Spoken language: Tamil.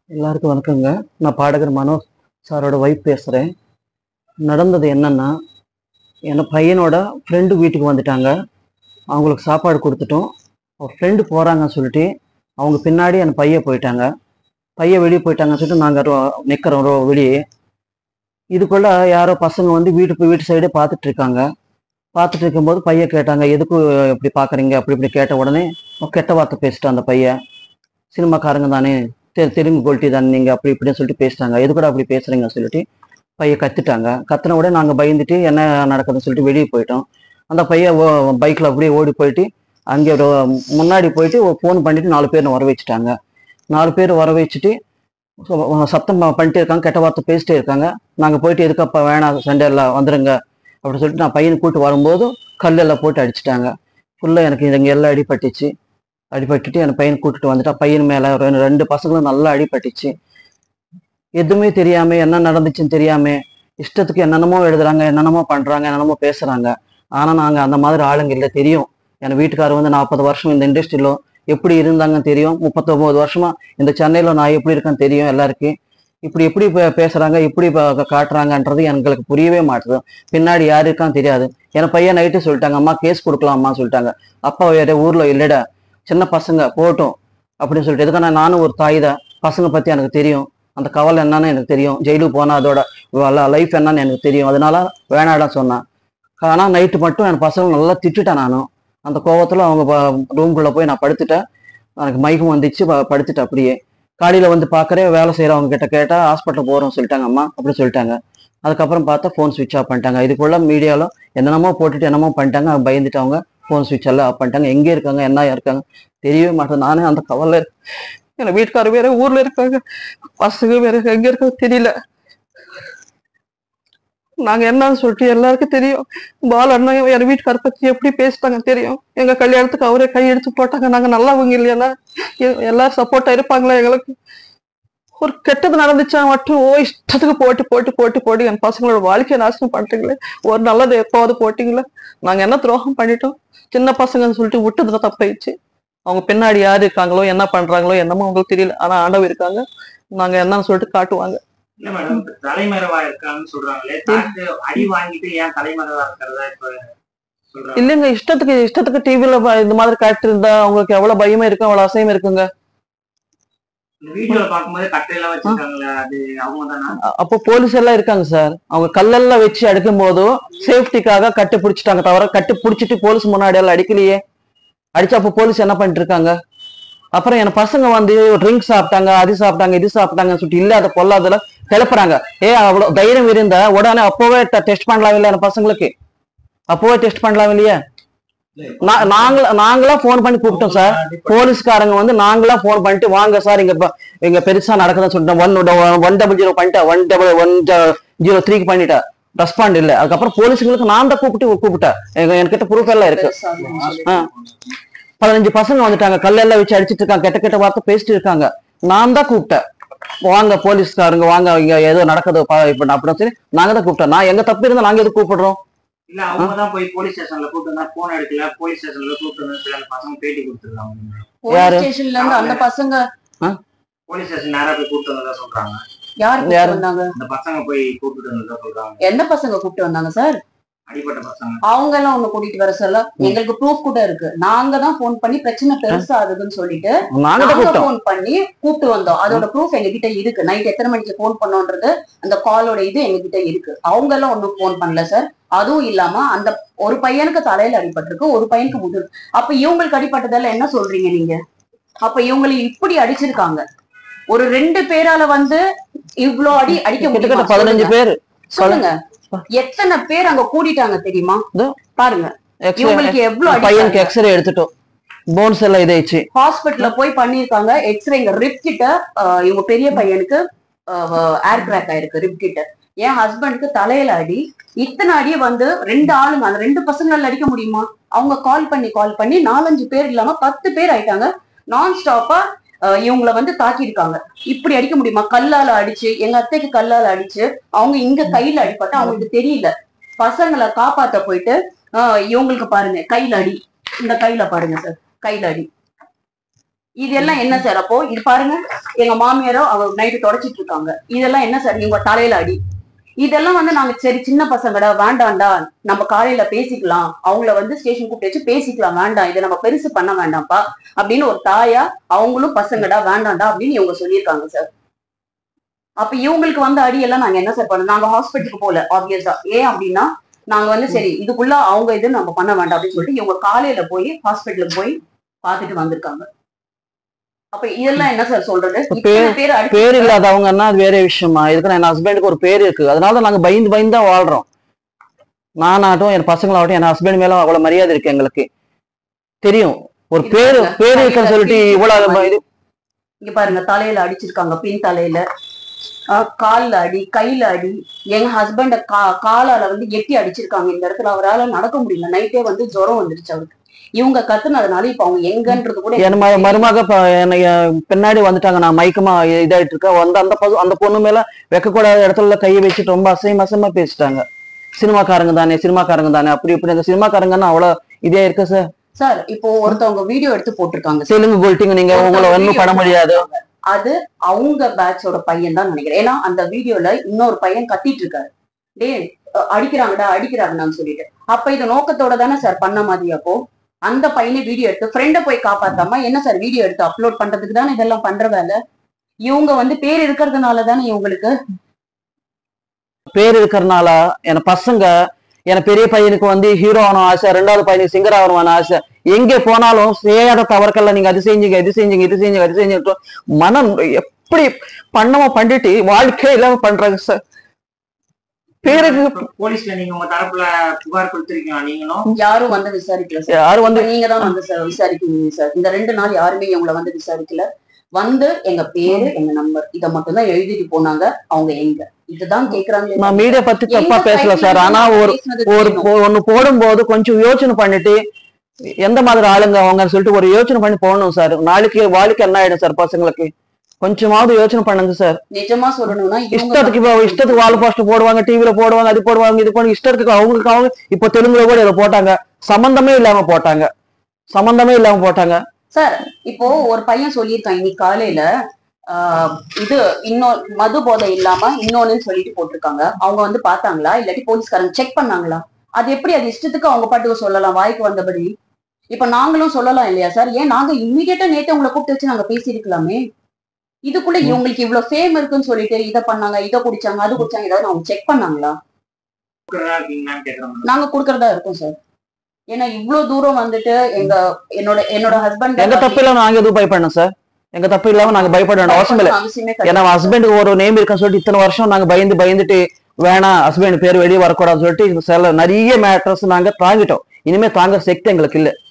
எல்லாருக்கும் வணக்கங்க நான் பாடகர் மனோஜ் சாரோட ஒய்ஃப் பேசுகிறேன் நடந்தது என்னன்னா என் பையனோட ஃப்ரெண்டு வீட்டுக்கு வந்துட்டாங்க அவங்களுக்கு சாப்பாடு கொடுத்துட்டோம் அவர் ஃப்ரெண்டு போகிறாங்கன்னு சொல்லிட்டு அவங்க பின்னாடி என் பையன் போயிட்டாங்க பையன் வெளியே போயிட்டாங்கன்னு சொல்லிட்டு நாங்கள் நிற்கிறோம் ரோ வெளியே இதுக்குள்ள யாரோ பசங்க வந்து வீட்டு வீட்டு சைடே பார்த்துட்டு இருக்காங்க பார்த்துட்டு இருக்கும்போது பையன் கேட்டாங்க எதுக்கு இப்படி பார்க்குறீங்க அப்படி இப்படி கேட்ட உடனே கெட்ட வார்த்தை பேசிட்டான் அந்த பையன் சினிமாக்காரங்க தானே தெ தெலுங்கு கோல்ட்டி தானே நீங்கள் அப்படி இப்படின்னு சொல்லிட்டு பேசிட்டாங்க எது கூட அப்படி பேசுறீங்கன்னு சொல்லிட்டு பையன் கத்துட்டாங்க கத்துன உடனே நாங்கள் பயந்துட்டு என்ன நடக்குதுன்னு சொல்லிட்டு வெளியே போயிட்டோம் அந்த பையன் பைக்கில் அப்படியே ஓடி போயிட்டு அங்கே ஒரு முன்னாடி போயிட்டு ஃபோன் பண்ணிட்டு நாலு பேர் வர வச்சுட்டாங்க நாலு பேர் வர வச்சுட்டு சொ- சத்தம் ப- பண்ணிட்டே இருக்காங்க கெட்ட வார்த்தை பேசிட்டே இருக்காங்க நாங்கள் போயிட்டு எதுக்கப்பா வேணாம் சண்டே எல்லாம் வந்துருங்க அப்படின்னு சொல்லிட்டு நான் பையனை கூட்டு வரும்போது கல்லெல்லாம் போட்டு அடிச்சிட்டாங்க ஃபுல்லாக எனக்கு இங்கே எல்லாம் அடிபட்டுச்சு அடிபட்டுட்டு என் பையன் கூட்டிட்டு வந்துட்டா பையன் மேல ரெண்டு ரெண்டு பசங்களும் நல்லா அடிபட்டுச்சு எதுவுமே தெரியாம என்ன நடந்துச்சுன்னு தெரியாம இஷ்டத்துக்கு என்னென்னமோ எழுதுறாங்க என்னென்னமோ பண்றாங்க என்னென்னமோ பேசுறாங்க ஆனா நாங்க அந்த மாதிரி ஆளுங்க இல்லை தெரியும் என் வீட்டுக்காரர் வந்து நாற்பது வருஷம் இந்த இண்டஸ்ட்ரியில எப்படி இருந்தாங்கன்னு தெரியும் முப்பத்தொன்பது வருஷமா இந்த சென்னையில நான் எப்படி இருக்கேன்னு தெரியும் எல்லாருக்கும் இப்படி எப்படி பே- பேசுறாங்க இப்படி ப- காட்டுறாங்கன்றது எங்களுக்கு புரியவே மாட்டுது பின்னாடி யாரு இருக்கான்னு தெரியாது என் பையன் நைட்டு சொல்லிட்டாங்க அம்மா கேஸ் கொடுக்கலாம்மா சொல்லிட்டாங்க அப்பா வேற ஊர்ல இல்லடா சின்ன பசங்க போகட்டும் அப்படின்னு சொல்லிட்டு எதுக்கான நானும் ஒரு தாய் தான் பசங்க பத்தி எனக்கு தெரியும் அந்த கவலை என்னன்னு எனக்கு தெரியும் ஜெயிலுக்கு போனா அதோட லைஃப் என்னன்னு எனக்கு தெரியும் அதனால வேணாடா சொன்னேன் ஆனா நைட்டு மட்டும் என் பசங்க நல்லா திட்டுட்டேன் நானும் அந்த கோவத்துல அவங்க ரூம்குள்ள போய் நான் படுத்துட்டேன் எனக்கு மயக்கம் வந்துச்சு ப- படுத்துட்டேன் அப்படியே காலையில வந்து பாக்குறேன் வேலை செய்யறவங்க கிட்ட கேட்டா ஹாஸ்பிட்டல் போறோம்னு சொல்லிட்டாங்க அம்மா அப்படி சொல்லிட்டாங்க அதுக்கப்புறம் பார்த்தா ஃபோன் சுவிட்ச் ஆஃப் பண்ணிட்டாங்க இதுக்குள்ள மீடியால என்னென்னமோ போட்டுட்டு என்னமோ பண்ணிட்டாங்க அவங்க பயந்துட்டு அவங்க ஃபோன் சுவிட்ச் எல்லாம் ஆஃப் பண்ணிட்டாங்க எங்க இருக்காங்க என்ன இருக்காங்க தெரியவே மாட்டேன் நானே அந்த கவலை என் வீட்டுக்காரர் வேற ஊர்ல இருக்காங்க பசங்க வேற எங்க இருக்காங்க தெரியல நாங்க என்னன்னு சொல்லிட்டு எல்லாருக்கும் தெரியும் பால் அண்ணா என் வீட்டுக்கார பத்தி எப்படி பேசிட்டாங்க தெரியும் எங்க கல்யாணத்துக்கு அவரே கை எடுத்து போட்டாங்க நாங்க நல்லவங்க இல்லையா எல்லாரும் சப்போர்ட்டா இருப்பாங்களா எங்களுக்கு ஒரு கெட்டது நடந்துச்சா மட்டும் ஓ இஷ்டத்துக்கு போட்டு போட்டு போட்டு போட்டு என் பசங்களோட வாழ்க்கையை நாசனம் பண்ணிட்டீங்களே ஒரு நல்லது எப்போவாது போட்டீங்களா நாங்க என்ன துரோகம் பண்ணிட்டோம் சின்ன பசங்கன்னு சொல்லிட்டு விட்டதுல தப்பாயிடுச்சு அவங்க பின்னாடி யாரு இருக்காங்களோ என்ன பண்றாங்களோ என்னமோ அவங்களுக்கு தெரியல ஆனா ஆண்டவர் இருக்காங்க நாங்க என்னன்னு சொல்லிட்டு காட்டுவாங்க இல்ல மேடம் தலைமறைவா இருக்கான்னு சொல்றாங்களே தாக்கு அடி வாங்கிட்டு ஏன் தலைமறைவா இருக்கிறதா இப்ப சொல்றாங்க இல்லைங்க இஷ்டத்துக்கு இஷ்டத்துக்கு டிவில இந்த மாதிரி காட்டு இருந்தா அவங்களுக்கு எவ்வளவு பயமா இருக்கும் அவ்வளவு அசையம் இருக்குங்க இந்த வீடியோல பாக்கும்போது கட்டையெல்லாம் வச்சிருக்காங்களே அது அவங்க தானா அ- அப்போ போலீஸ் எல்லாம் இருக்காங்க சார் அவங்க கல்லெல்லாம் வச்சு அடிக்கும் போதும் சேஃப்டிக்காக கட்டு பிடிச்சிட்டாங்க தவிர கட்டு பிடிச்சிட்டு போலீஸ் முன்னாடி எல்லாம் அடிக்கலையே அடிச்சா அப்போ போலீஸ் என்ன பண்ணிட்டு இருக்காங்க அப்புறம் என் பசங்க வந்து ட்ரிங்க் சாப்பிட்டாங்க அது சாப்பிட்டாங்க இது சாப்பிட்டாங்கன்னு சொல்லிட்டு இல்லாத பொல்லாதல கிளப்புறாங்க ஏ அவ்வளவு தைரியம் இருந்தா உடனே அப்போவே டெஸ்ட் பண்ணலாம் இல்லையா என் பசங்களுக்கு அப்போவே டெஸ்ட் பண்ணலாம் இல்லையா நா- நாங்கள நாங்களா ஃபோன் பண்ணி கூப்பிட்டோம் சார் போலீஸ்காரங்க வந்து நாங்களா ஃபோன் பண்ணிட்டு வாங்க சார் இங்க ப- இங்க பெருசா நடக்குதுன்னு சொல்லிட்டு ஒன் ஒன் டபுள் ஜீரோ பண்ணிட்டேன் ஒன் டபுள் ஒன் ஜீரோ த்ரீக்கு பண்ணிட்டேன் ரெஸ்பாண்ட் இல்ல அதுக்கப்புறம் போலீஸுங்களுக்கு நான் தான் கூப்பிட்டு கூப்பிட்டேன் எங்க என்கிட்ட ப்ரூஃப் எல்லாம் இருக்கு ஆ. பதினஞ்சு பசங்க வந்துட்டாங்க கல்லெல்லாம் வச்சு அடிச்சிட்டு இருக்காங்க கெட்ட கெட்ட வார்த்தை பேசிட்டு இருக்காங்க நான் தான் கூப்பிட்டேன் வாங்க போலீஸ்காரங்க வாங்க இங்க ஏதோ நடக்குது பா- இப்ப நான் அப்படின்னு சொல்லி நாங்க தான் கூப்பிட்டோம் நான் எங்க தப்பு இருந்தா நாங்க எது கூப்பிடுறோம் இல்ல அவங்க தான் போய் போலீஸ் ஸ்டேஷன்ல கூப்பிட்டு வந்தா போன் எடுக்கல போலீஸ் ஸ்டேஷன்ல கூப்பிட்டு வந்து சொல்லி அந்த பசங்க பேட்டி கொடுத்துருக்காங்க யாரு? போலீஸ் ஸ்டேஷன்ல இருந்து அந்த பசங்க போலீஸ் ஸ்டேஷன் நேரா போய் கூப்பிட்டு வந்ததா சொல்றாங்க யார் யாரு? கூப்பிட்டு வந்தாங்க அந்த பசங்க போய் கூப்பிட்டு வந்ததா சொல்றாங்க எந்த பசங்க கூப்பிட்டு வந்தாங்க சார் அடிப்பட்ட பசங்க அவங்க எல்லாம் ஒண்ணு கூட்டிட்டு வர சொல்ல எங்களுக்கு ப்ரூஃப் கூட இருக்கு நாங்க தான் ஃபோன் பண்ணி பிரச்சனை பெருசா ஆகுதுன்னு சொல்லிட்டு நாங்க தான் நாங்க கூப்பிட்டோம் ஃபோன் பண்ணி கூப்பிட்டு வந்தோம் அதோட ப்ரூஃப் எங்க கிட்ட இருக்கு நைட் எத்தனை மணிக்கு ஃபோன் பண்ணோன்றது அந்த காலோட இது எங்க கிட்ட இருக்கு அவங்க எல்லாம் ஒண்ணும் ஃபோன் பண்ணல சார் அதுவும் இல்லாம அந்த ஒரு பையனுக்கு தலையில அடிபட்டிருக்கு ஒரு பையனுக்கு முதுகு அப்ப இவங்களுக்கு அடிபட்டதால என்ன சொல்றீங்க நீங்க அப்ப இவங்களை இப்படி அடிச்சிருக்காங்க ஒரு ரெண்டு பேரால வந்து இவ்ளோ அடி அடிக்க கிட்டத்தட்ட முடியுமா பதினஞ்சு சொல்லுங்க. பேர் சொல்லுங்க எத்தனை பேர் அங்க கூடிட்டாங்க தெரியுமா இதோ. பாருங்க இவங்களுக்கு எவ்வளவு பையனுக்கு அடிச்சாங்க எக்ஸ்ரே எடுத்துட்டோம் போன்ஸ் எல்லாம் இதாயிடுச்சு ஹாஸ்பிட்டல்ல போய் பண்ணிருக்காங்க எக்ஸ்ரே இங்க ரிப் கிட்ட ஆஹ், இவங்க பெரிய பையனுக்கு ஏர் கிராக் ஆயிருக்கு ரிப் கிட்ட என் ஹஸ்பண்டுக்கு தலையில அடி இத்தனை அடியை வந்து ரெண்டு ஆளுங்க அந்த ரெண்டு பசங்களால அடிக்க முடியுமா அவங்க கால் பண்ணி கால் பண்ணி நாலஞ்சு பேர் இல்லாம பத்து பேர் ஆயிட்டாங்க நான் ஸ்டாப்பா இவங்கள வந்து தாக்கியிருக்காங்க இப்படி அடிக்க முடியுமா கல்லால அடிச்சு எங்க அத்தைக்கு கல்லால அடிச்சு அவங்க இங்க கையில அடிப்பட்டு அவங்களுக்கு தெரியல பசங்களை காப்பாத்த போயிட்டு ஆஹ், இவங்களுக்கு பாருங்க கையில அடி இந்த கையில பாருங்க சார் கையில அடி இதெல்லாம் என்ன சார் அப்போ இது பாருங்க எங்க மாமியாரோ அவங்க நைட்டு தொடச்சிட்டு இருக்காங்க இதெல்லாம் என்ன சார் இவங்க தலையில அடி இதெல்லாம் வந்து நாங்க சரி சின்ன பசங்கடா வேண்டாம்டா நம்ம காலையில பேசிக்கலாம் அவங்கள வந்து ஸ்டேஷன் கூப்பிட்டு வச்சு பேசிக்கலாம் வேண்டாம் இதை நம்ம பெருசு பண்ண வேண்டாம்ப்பா அப்படின்னு ஒரு தாயா அவங்களும் பசங்கடா வேண்டாம்டா அப்படின்னு இவங்க சொல்லியிருக்காங்க சார் அப்ப இவங்களுக்கு வந்த அடியெல்லாம் நாங்க என்ன சார் பண்ணோம் நாங்க ஹாஸ்பிட்டலுக்கு போல ஆப்வியஸா ஏன் அப்படின்னா நாங்க வந்து சரி இதுக்குள்ள அவங்க இது நம்ம பண்ண வேண்டாம் அப்படின்னு சொல்லிட்டு இவங்க காலையில போய் ஹாஸ்பிட்டலுக்கு போய் பார்த்துட்டு வந்திருக்காங்க அப்ப இதெல்லாம் என்ன சார் சொல்றது இப்ப இத்தனை பேர் அடிச்சு- பேர் இல்லாதவங்கன்னா அது வேற விஷயமா இதுக்கு என் ஹஸ்பண்டுக்கு ஒரு பேர் இருக்கு அதனால தான் நாங்க பயந்து பயந்து தான் வாழ்றோம் நானாகட்டும் என் பசங்களாகட்டும் என் ஹஸ்பண்ட் மேல அவ்வளவு மரியாதை இருக்கு எங்களுக்கு தெரியும் ஒரு இது பேரு பாருங்க, பேர் இருக்குன்னு சொல்லிட்டு தலையில இவ்வளவு இது இங்க பாருங்க தலையில அடிச்சிருக்காங்க பின் தலையில ஆஹ் கால்ல அடி கையில அடி எங்க ஹஸ்பண்ட கா காலால வந்து எட்டி அடிச்சிருக்காங்க இந்த இடத்துல அவரால நடக்க முடியல நைட்டே வந்து ஜுரம் வந்துருச்சு அவருக்கு இவங்க கத்துனதுனால இப்ப அவங்க எங்கன்றது கூட என் ம- மருமக ப- என்னை என் பின்னாடி வந்துட்டாங்க நான் மயக்கமா இதாயிட்டு இருக்கேன் வந்து அந்த பசு அந்த பொண்ணு மேல வைக்கக்கூடாத இடத்துல கையை வச்சுட்டு ரொம்ப அசையும் அசையமா பேசிட்டாங்க சினிமாக்காரங்க தானே சினிமாக்காரங்க தானே அப்படி இப்படி அந்த சினிமாக்காரங்கன்னு அவ்வளவு இதே இருக்கு சார் சார் இப்போ ஒருத்தவங்க வீடியோ எடுத்து போட்டிருக்காங்க தெலுங்கு கோல்ட்டிங்க நீங்க உங்களை ஒண்ணும் பண்ண முடியாது அது அவங்க பேட்சோட பையன் தான் நினைக்கிறேன் ஏன்னா அந்த வீடியோல இன்னொரு பையன் கத்திட்டு இருக்காரு டேய் அஹ் அடிக்கிறாங்கடா அடிக்கிறாங்கன்னு சொல்லிட்டு அப்ப இது நோக்கத்தோட தானே சார் பண்ண மாதிரி அப்போ அந்த பையனை வீடியோ எடுத்து ஃப்ரெண்ட போய் காப்பாத்தாம என்ன சார் வீடியோ எடுத்து அப்லோட் பண்றதுக்கு தானே இதெல்லாம் பண்ற வேலை இவங்க வந்து பேர் இருக்கிறதுனால தானே இவங்களுக்கு பேர் இருக்கிறனால என் பசங்க என் பெரிய பையனுக்கு வந்து ஹீரோ ஆகணும் ஆசை ரெண்டாவது பையனுக்கு சிங்கர் ஆகணும் ஆசை எங்கே போனாலும் செய்யாத தவறுக்கெல்லாம் நீங்க அது செஞ்சீங்க இது செஞ்சீங்க இது செஞ்சீங்க அது செஞ்சீங்க மனம் எப்படி பண்ணமா பண்ணிட்டு வாழ்க்கை இல்லாம பண்றாங்க சார் பேருக்கு இப்ப போலீஸ்ல நீங்க உங்க தரப்புல புகார் கொடுத்திருக்கீங்க நீங்களும் யாரும் வந்து விசாரிக்கல சார் யாரும் வந்து வந்து நீங்க தான் வந்து சார் விசாரிக்கீங்க சார் இந்த ரெண்டு நாள் யாருமே இவங்களை வந்து விசாரிக்கல வந்து எங்க பேரு எங்க நம்பர் இத மட்டும் தான் எழுதிட்டு போனாங்க அவங்க எங்க இதுதான் கேக்குறாங்க நான் மீடியா பத்தி தப்பா பேசல சார் ஆனா ஒரு ஒரு போ- ஒண்ணு போடும்போது கொஞ்சம் யோசனை பண்ணிட்டு எந்த மாதிரி ஆளுங்க அவங்கன்னு சொல்லிட்டு ஒரு யோசனை பண்ணி போடணும் சார் நாளைக்கு வாழ்க்கை என்ன ஆயிடும் சார் பசங்களுக்கு கொஞ்சமாவது யோசனை பண்ணுங்க சார் நிஜமா சொல்லணும்னா இவங்க இஷ்டத்துக்கு இப்போ இஷ்டத்துக்கு வால் போஸ்ட் போடுவாங்க டிவில போடுவாங்க அது போடுவாங்க இது போடுவாங்க இஷ்டத்துக்கு அவங்களுக்கு அவங்க இப்போ தெலுங்குல கூட இதை போட்டாங்க சம்பந்தமே இல்லாம போட்டாங்க சம்பந்தமே இல்லாம போட்டாங்க சார் இப்போ ஒரு பையன் சொல்லியிருக்கான் இன்னைக்கு காலையில ஆஹ் இது இன்னொரு மது போதை இல்லாம இன்னொன்னு சொல்லிட்டு போட்டிருக்காங்க அவங்க வந்து பார்த்தாங்களா இல்லாட்டி போலீஸ்காரங்க செக் பண்ணாங்களா அது எப்படி அது இஷ்டத்துக்கு அவங்க பாட்டுக்கு சொல்லலாம் வாய்க்கு வந்தபடி இப்ப நாங்களும் சொல்லலாம் இல்லையா சார் ஏன் நாங்க இம்மிடியட்டா நேத்து உங்களை கூப்பிட்டு வச்சு நாங்க பேசியிருக்கலாமே இதுக்குள்ள இவங்களுக்கு இவ்வளவு ஃபேம் இருக்குன்னு சொல்லிட்டு இதை பண்ணாங்க இதை குடிச்சாங்க அது குடிச்சாங்க ஏதாவது அவங்க செக் பண்ணாங்களா கொடுக்கறதா இருக்கீங்களான்னு கேக்குறேன் நாங்க குடுக்கறதா இருக்கோம் சார் ஏன்னா இவ்வளவு தூரம் வந்துட்டு எங்க என்னோட என்னோட ஹஸ்பண்ட் எங்க தப்பு இல்லாம நாங்க எதுவும் பயப்படணும் சார் எங்க தப்பு இல்லாம நாங்க பயப்பட வேண்டிய அவசியம் இல்லை அவசியமே ஏன்னா கிடையாது. ஹஸ்பண்டுக்கு ஒரு நேம் இருக்குன்னு சொல்லிட்டு இத்தனை வருஷம் நாங்க பயந்து பயந்துட்டு வேணாம் ஹஸ்பண்ட் பேர் வெளியே வரக்கூடாதுன்னு சொல்லிட்டு சில நிறைய மேட்டர்ஸ் நாங்க தாங்கிட்டோம் இனிமே தாங்க சக்தி எங்களுக்கு இல்ல